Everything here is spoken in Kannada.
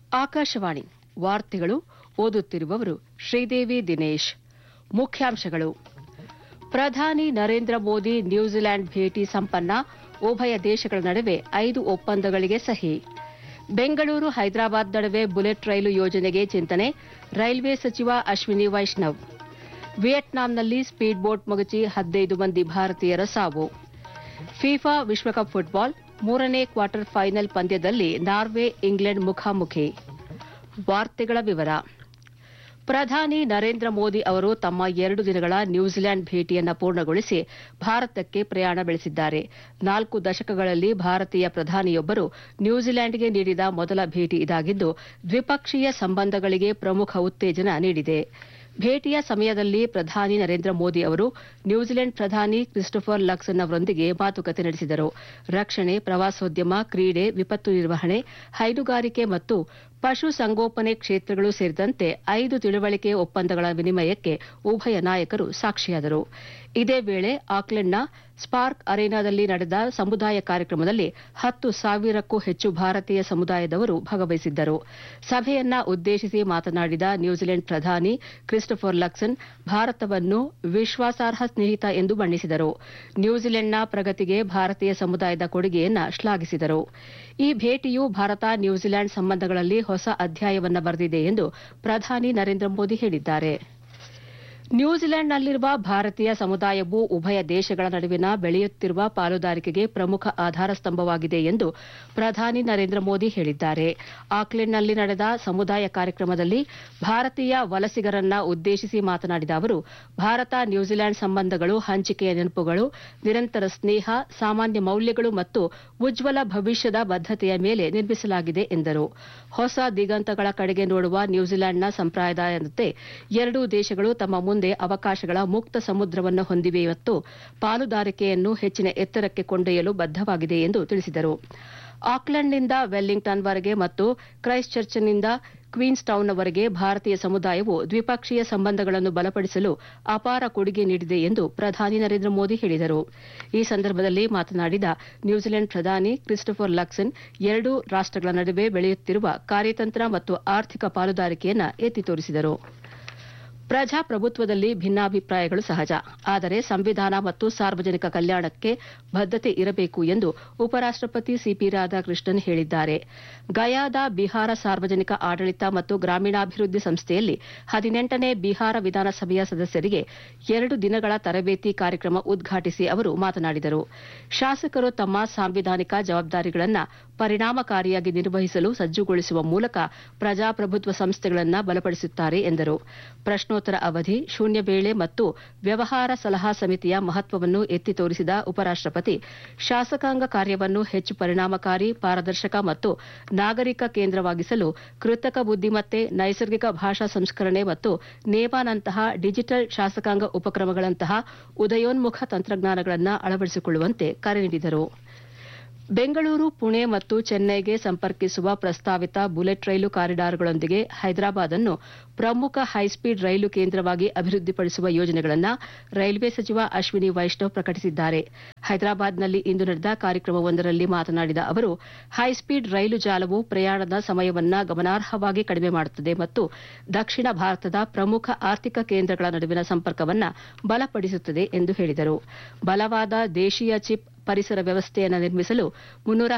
ಆಕಾಶವಾಣಿ ವಾರ್ತೆಗಳು ಓದುತ್ತಿರುವವರು ಶ್ರೀದೇವಿ ದಿನೇಶ್ ಮುಖ್ಯಾಂಶಗಳು ಪ್ರಧಾನಿ ನರೇಂದ್ರ ಮೋದಿ ನ್ಯೂಜಿಲೆಂಡ್ ಭೇಟಿ ಸಂಪನ್ನ ಉಭಯ ದೇಶಗಳ ನಡುವೆ ಐದು ಒಪ್ಪಂದಗಳಿಗೆ ಸಹಿ ಬೆಂಗಳೂರು ಹೈದರಾಬಾದ್ ನಡುವೆ ಬುಲೆಟ್ ರೈಲು ಯೋಜನೆಗೆ ಚಿಂತನೆ ರೈಲ್ವೆ ಸಚಿವ ಅಶ್ವಿನಿ ವೈಷ್ಣವ್ ವಿಯೆಟ್ನಾಂನಲ್ಲಿ ಸ್ಪೀಡ್ ಬೋಟ್ ಮಗುಚಿ ಹದಿನೈದು ಮಂದಿ ಭಾರತೀಯರ ಸಾವು ಫಿಫಾ ವಿಶ್ವಕಪ್ ಫುಟ್ಬಾಲ್ ಮೂರನೇ ಕ್ವಾರ್ಟರ್ ಫೈನಲ್ ಪಂದ್ಯದಲ್ಲಿ ನಾರ್ವೆ ಇಂಗ್ಲೆಂಡ್ ಮುಖಾಮುಖಿ ವಾರ್ತೆಗಳ ವಿವರ ಪ್ರಧಾನಿ ನರೇಂದ್ರ ಮೋದಿ ಅವರು ತಮ್ಮ ಎರಡು ದಿನಗಳ ನ್ಯೂಜಿಲೆಂಡ್ ಭೇಟಿಯನ್ನು ಪೂರ್ಣಗೊಳಿಸಿ ಭಾರತಕ್ಕೆ ಪ್ರಯಾಣ ಬೆಳೆಸಿದ್ದಾರೆ ನಾಲ್ಕು ದಶಕಗಳಲ್ಲಿ ಭಾರತೀಯ ಪ್ರಧಾನಿಯೊಬ್ಬರು ನ್ಯೂಜಿಲೆಂಡ್ಗೆ ನೀಡಿದ ಮೊದಲ ಭೇಟಿ ಇದಾಗಿದ್ದು ದ್ವಿಪಕ್ಷೀಯ ಸಂಬಂಧಗಳಿಗೆ ಪ್ರಮುಖ ಉತ್ತೇಜನ ನೀಡಿದೆ ಭೇಟಿಯ ಸಮಯದಲ್ಲಿ ಪ್ರಧಾನಿ ನರೇಂದ್ರ ಮೋದಿ ಅವರು ನ್ಯೂಜಿಲೆಂಡ್ ಪ್ರಧಾನಿ ಕ್ರಿಸ್ಟೋಫರ್ ಲಕ್ಸನ್ ಅವರೊಂದಿಗೆ ಮಾತುಕತೆ ನಡೆಸಿದರು ರಕ್ಷಣೆ ಪ್ರವಾಸೋದ್ಯಮ ಕ್ರೀಡೆ ವಿಪತ್ತು ನಿರ್ವಹಣೆ ಹೈನುಗಾರಿಕೆ ಮತ್ತು ಪಶು ಸಂಗೋಪನೆ ಕ್ಷೇತ್ರಗಳು ಸೇರಿದಂತೆ ಐದು ತಿಳುವಳಿಕೆ ಒಪ್ಪಂದಗಳ ವಿನಿಮಯಕ್ಕೆ ಉಭಯ ನಾಯಕರು ಸಾಕ್ಷಿಯಾದರು ಇದೇ ವೇಳೆ ಆಕ್ಲೆಂಡ್ನ ಸ್ಪಾರ್ಕ್ ಅರೇನಾದಲ್ಲಿ ನಡೆದ ಸಮುದಾಯ ಕಾರ್ಯಕ್ರಮದಲ್ಲಿ ಹತ್ತು ಸಾವಿರಕ್ಕೂ ಹೆಚ್ಚು ಭಾರತೀಯ ಸಮುದಾಯದವರು ಭಾಗವಹಿಸಿದ್ದರು ಸಭೆಯನ್ನ ಉದ್ದೇಶಿಸಿ ಮಾತನಾಡಿದ ನ್ಯೂಜಿಲೆಂಡ್ ಪ್ರಧಾನಿ ಕ್ರಿಸ್ಟೋಫರ್ ಲಕ್ಸನ್ ಭಾರತವನ್ನು ವಿಶ್ವಾಸಾರ್ಹ ಸ್ನೇಹಿತ ಎಂದು ಬಣ್ಣಿಸಿದರು ನ್ಯೂಜಿಲೆಂಡ್ನ ಪ್ರಗತಿಗೆ ಭಾರತೀಯ ಸಮುದಾಯದ ಕೊಡುಗೆಯನ್ನ ಶ್ಲಾಘಿಸಿದರು ಈ ಭೇಟಿಯು ಭಾರತ ನ್ಯೂಜಿಲೆಂಡ್ ಸಂಬಂಧಗಳಲ್ಲಿ ಹೊಸ ಅಧ್ಯಾಯವನ್ನ ಬರೆದಿದೆ ಎಂದು ಪ್ರಧಾನಿ ನರೇಂದ್ರ ಮೋದಿ ಹೇಳಿದ್ದಾರೆ ನ್ಯೂಜಿಲೆಂಡ್ನಲ್ಲಿರುವ ಭಾರತೀಯ ಸಮುದಾಯವು ಉಭಯ ದೇಶಗಳ ನಡುವಿನ ಬೆಳೆಯುತ್ತಿರುವ ಪಾಲುದಾರಿಕೆಗೆ ಪ್ರಮುಖ ಆಧಾರ ಸ್ತಂಭವಾಗಿದೆ ಎಂದು ಪ್ರಧಾನಿ ನರೇಂದ್ರ ಮೋದಿ ಹೇಳಿದ್ದಾರೆ ಆಕ್ಲೆಂಡ್ನಲ್ಲಿ ನಡೆದ ಸಮುದಾಯ ಕಾರ್ಯಕ್ರಮದಲ್ಲಿ ಭಾರತೀಯ ವಲಸಿಗರನ್ನ ಉದ್ದೇಶಿಸಿ ಮಾತನಾಡಿದ ಅವರು ಭಾರತ ನ್ಯೂಜಿಲೆಂಡ್ ಸಂಬಂಧಗಳು ಹಂಚಿಕೆಯ ನೆನಪುಗಳು ನಿರಂತರ ಸ್ನೇಹ ಸಾಮಾನ್ಯ ಮೌಲ್ಯಗಳು ಮತ್ತು ಉಜ್ವಲ ಭವಿಷ್ಯದ ಬದ್ದತೆಯ ಮೇಲೆ ನಿರ್ಮಿಸಲಾಗಿದೆ ಎಂದರು ಹೊಸ ದಿಗಂತಗಳ ಕಡೆಗೆ ನೋಡುವ ನ್ಯೂಜಿಲೆಂಡ್ನ ಸಂಪ್ರದಾಯದಂತೆ ಎರಡೂ ದೇಶಗಳು ತಮ್ಮ ಮುಂದೆ ಅವಕಾಶಗಳ ಮುಕ್ತ ಸಮುದ್ರವನ್ನು ಹೊಂದಿವೆ ಮತ್ತು ಪಾಲುದಾರಿಕೆಯನ್ನು ಹೆಚ್ಚಿನ ಎತ್ತರಕ್ಕೆ ಕೊಂಡೊಯ್ಯಲು ಬದ್ದವಾಗಿದೆ ಎಂದು ತಿಳಿಸಿದರು ಆಕ್ಲೆಂಡ್ನಿಂದ ವೆಲ್ಲಿಂಗ್ಟನ್ವರೆಗೆ ಮತ್ತು ಕ್ರೈಸ್ಟ್ ಚರ್ಚ್ನಿಂದ ಕ್ವೀನ್ಸ್ ಟೌನ್ನವರೆಗೆ ಭಾರತೀಯ ಸಮುದಾಯವು ದ್ವಿಪಕ್ಷೀಯ ಸಂಬಂಧಗಳನ್ನು ಬಲಪಡಿಸಲು ಅಪಾರ ಕೊಡುಗೆ ನೀಡಿದೆ ಎಂದು ಪ್ರಧಾನಿ ನರೇಂದ್ರ ಮೋದಿ ಹೇಳಿದರು ಈ ಸಂದರ್ಭದಲ್ಲಿ ಮಾತನಾಡಿದ ನ್ಯೂಜಿಲೆಂಡ್ ಪ್ರಧಾನಿ ಕ್ರಿಸ್ಟೋಫರ್ ಲಕ್ಸನ್ ಎರಡೂ ರಾಷ್ಟಗಳ ನಡುವೆ ಬೆಳೆಯುತ್ತಿರುವ ಕಾರ್ಯತಂತ್ರ ಮತ್ತು ಆರ್ಥಿಕ ಪಾಲುದಾರಿಕೆಯನ್ನು ಎತ್ತಿ ತೋರಿಸಿದರು ಪ್ರಜಾಪ್ರಭುತ್ವದಲ್ಲಿ ಭಿನ್ನಾಭಿಪ್ರಾಯಗಳು ಸಹಜ ಆದರೆ ಸಂವಿಧಾನ ಮತ್ತು ಸಾರ್ವಜನಿಕ ಕಲ್ಯಾಣಕ್ಕೆ ಬದ್ದತೆ ಇರಬೇಕು ಎಂದು ಉಪರಾಷ್ಟಪತಿ ಸಿಪಿ ರಾಧಾಕೃಷ್ಣನ್ ಹೇಳಿದ್ದಾರೆ ಗಯಾದ ಬಿಹಾರ ಸಾರ್ವಜನಿಕ ಆಡಳಿತ ಮತ್ತು ಗ್ರಾಮೀಣಾಭಿವೃದ್ಧಿ ಸಂಸ್ಥೆಯಲ್ಲಿ ಹದಿನೆಂಟನೇ ಬಿಹಾರ ವಿಧಾನಸಭೆಯ ಸದಸ್ಯರಿಗೆ ಎರಡು ದಿನಗಳ ತರಬೇತಿ ಕಾರ್ಯಕ್ರಮ ಉದ್ಘಾಟಿಸಿ ಅವರು ಮಾತನಾಡಿದರು ಶಾಸಕರು ತಮ್ಮ ಸಾಂವಿಧಾನಿಕ ಜವಾಬ್ದಾರಿಗಳನ್ನು ಪರಿಣಾಮಕಾರಿಯಾಗಿ ನಿರ್ವಹಿಸಲು ಸಜ್ಜುಗೊಳಿಸುವ ಮೂಲಕ ಪ್ರಜಾಪ್ರಭುತ್ವ ಸಂಸ್ಥೆಗಳನ್ನು ಬಲಪಡಿಸುತ್ತಾರೆ ಎಂದರು ಪ್ರಶ್ನೋತ್ತರ ಅವಧಿ ಶೂನ್ಯ ವೇಳೆ ಮತ್ತು ವ್ಯವಹಾರ ಸಲಹಾ ಸಮಿತಿಯ ಮಹತ್ವವನ್ನು ಎತ್ತಿ ತೋರಿಸಿದ ಉಪರಾಷ್ಟಪತಿ ಶಾಸಕಾಂಗ ಕಾರ್ಯವನ್ನು ಹೆಚ್ಚು ಪರಿಣಾಮಕಾರಿ ಪಾರದರ್ಶಕ ಮತ್ತು ನಾಗರಿಕ ಕೇಂದ್ರವಾಗಿಸಲು ಕೃತಕ ಬುದ್ದಿಮತ್ತೆ ನೈಸರ್ಗಿಕ ಭಾಷಾ ಸಂಸ್ಕರಣೆ ಮತ್ತು ನೇವಾನಂತಹ ಡಿಜಿಟಲ್ ಶಾಸಕಾಂಗ ಉಪಕ್ರಮಗಳಂತಹ ಉದಯೋನ್ಮುಖ ತಂತ್ರಜ್ಞಾನಗಳನ್ನು ಅಳವಡಿಸಿಕೊಳ್ಳುವಂತೆ ಕರೆ ನೀಡಿದರು ಬೆಂಗಳೂರು ಪುಣೆ ಮತ್ತು ಚೆನ್ನೈಗೆ ಸಂಪರ್ಕಿಸುವ ಪ್ರಸ್ತಾವಿತ ಬುಲೆಟ್ ರೈಲು ಕಾರಿಡಾರ್ಗಳೊಂದಿಗೆ ಹೈದರಾಬಾದ್ ಅನ್ನು ಪ್ರಮುಖ ಹೈಸ್ಪೀಡ್ ರೈಲು ಕೇಂದ್ರವಾಗಿ ಅಭಿವೃದ್ಧಿಪಡಿಸುವ ಯೋಜನೆಗಳನ್ನು ರೈಲ್ವೆ ಸಚಿವ ಅಶ್ವಿನಿ ವೈಷ್ಣವ್ ಪ್ರಕಟಿಸಿದ್ದಾರೆ ಹೈದರಾಬಾದ್ನಲ್ಲಿ ಇಂದು ನಡೆದ ಕಾರ್ಯಕ್ರಮವೊಂದರಲ್ಲಿ ಮಾತನಾಡಿದ ಅವರು ಹೈಸ್ಪೀಡ್ ರೈಲು ಜಾಲವು ಪ್ರಯಾಣದ ಸಮಯವನ್ನು ಗಮನಾರ್ಹವಾಗಿ ಕಡಿಮೆ ಮಾಡುತ್ತದೆ ಮತ್ತು ದಕ್ಷಿಣ ಭಾರತದ ಪ್ರಮುಖ ಆರ್ಥಿಕ ಕೇಂದ್ರಗಳ ನಡುವಿನ ಸಂಪರ್ಕವನ್ನು ಬಲಪಡಿಸುತ್ತದೆ ಎಂದು ಹೇಳಿದರು ಬಲವಾದ ದೇಶೀಯ ಚಿಪ್ ಪರಿಸರ ವ್ಯವಸ್ಥೆಯನ್ನು ನಿರ್ಮಿಸಲು ಮುನ್ನೂರ